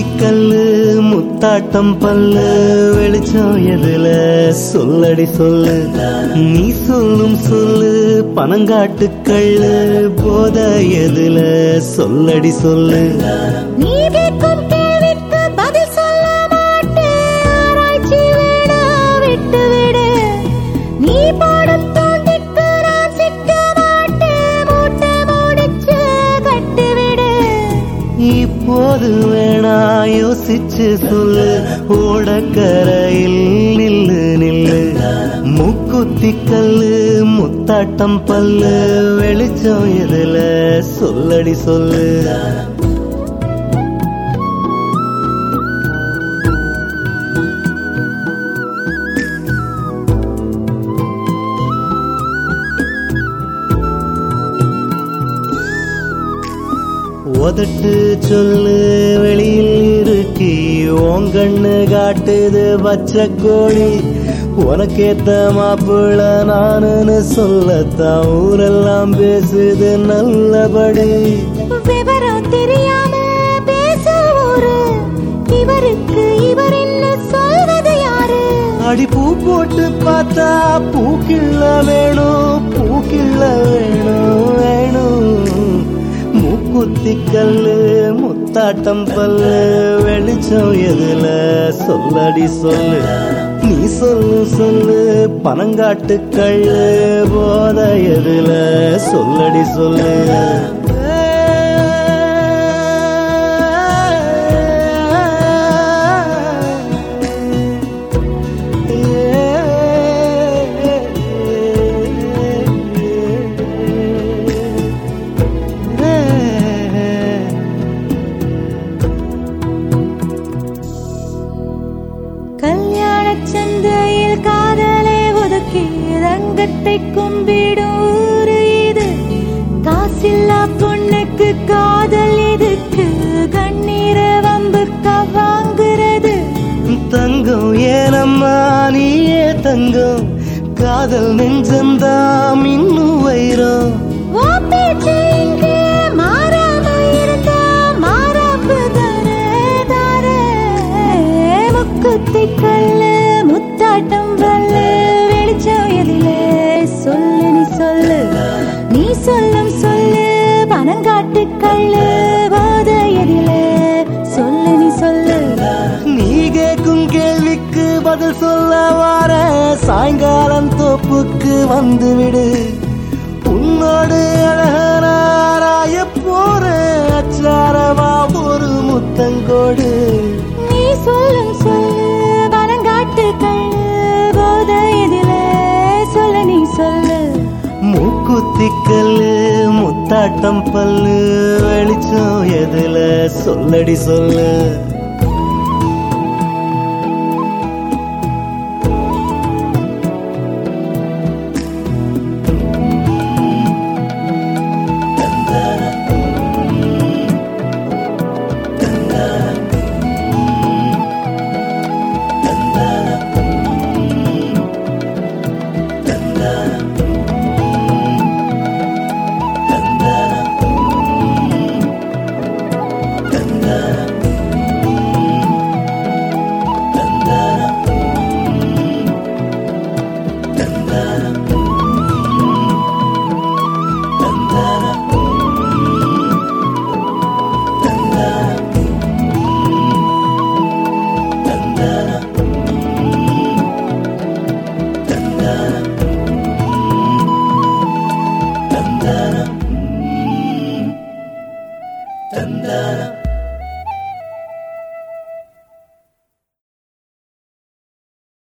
கல்லு முத்தாட்டம் பல்லு வெளிச்சம் எதுல சொல்லடி சொல்லு நீ சொல்லும் சொல்லு பனங்காட்டு கள்ளு போத எதுல சொல்லடி சொல்லு நீ கேட்கும் கேள்விக்கு பதில் சொல்ல மாட்டேன் ஆராய்ச்சி வேணா விட்டு விடு நீ போடும் தூண்டிக்கு நான் சிக்க மாட்டேன் மூட்டை முடிச்சு கட்டி விடு இப்போது வேணா யோசிச்சு சொல்லு ஓடக்கரையில் நில்லு நில்லு முக்குத்தி கல்லு முத்தாட்டம் பல்லு வெளிச்சம் எதுல சொல்லடி சொல்லு உதட்டு சொல்லு வெளியில் இருக்கி உன் கண்ணு காட்டுது பச்சை கோழி உனக்கேத்த மாப்பிள்ள நானுன்னு சொல்லத்தான் ஊரெல்லாம் பேசுது நல்லபடி விவரம் தெரியாம பேச ஊரு இவருக்கு இவர் என்ன சொல்வது யாரு அடி பூ போட்டு பார்த்தா பூக்கிள்ள வேணும் பூக்கிள்ள வேணும் வேணும் மூக்குத்தி கல்லு முத்தாட்டம் பல்லு வெளிச்சம் எதுல சொல்லடி சொல்லு நீ சொல்லு சொல்லு பனங்காட்டு கள்ளு போத எதுல சொல்லடி சொல்லு கல்யாண சந்தையில் காதலை ஒதுக்கி ரங்கத்தை கும்பிடும் ஊரு இது காசில்லா பொண்ணுக்கு காதல் எதுக்கு கண்ணீரை வம்புக்க வாங்குறது தங்கம் ஏனம்மா நீயே தங்கம் காதல் நெஞ்சந்தாம் இன்னும் வைரம் ஓ பேச்சு இங்கே மாறாம இருந்தா மாறாப்பு தானே தானே முக்குத்தி கல்லு முத்தாட்டம் பல்லு வெளிச்சம் எதிலே சொல்லு நீ சொல்லு நீ சொல்லும் சொல்லு பனங்காட்டு கல்லு போத எதிலே சொல்லு நீ சொல்லு நீ கேட்கும் கேள்விக்கு பதில் சொல்ல வார சாயங்காலம் தோப்புக்கு வந்து விடு உன்னோடு அழகனாராய போற அச்சாரமா ஒரு முத்தங்கோடு நீ சொல்லும் சொல்லு பனங்காட்டு கல்லு போத எதிலே சொல்லு நீ சொல்லு மூக்குத்தி கல்லு முத்தாட்டம் பல்லு வெளிச்சம் எதுல சொல்லடி சொல்லு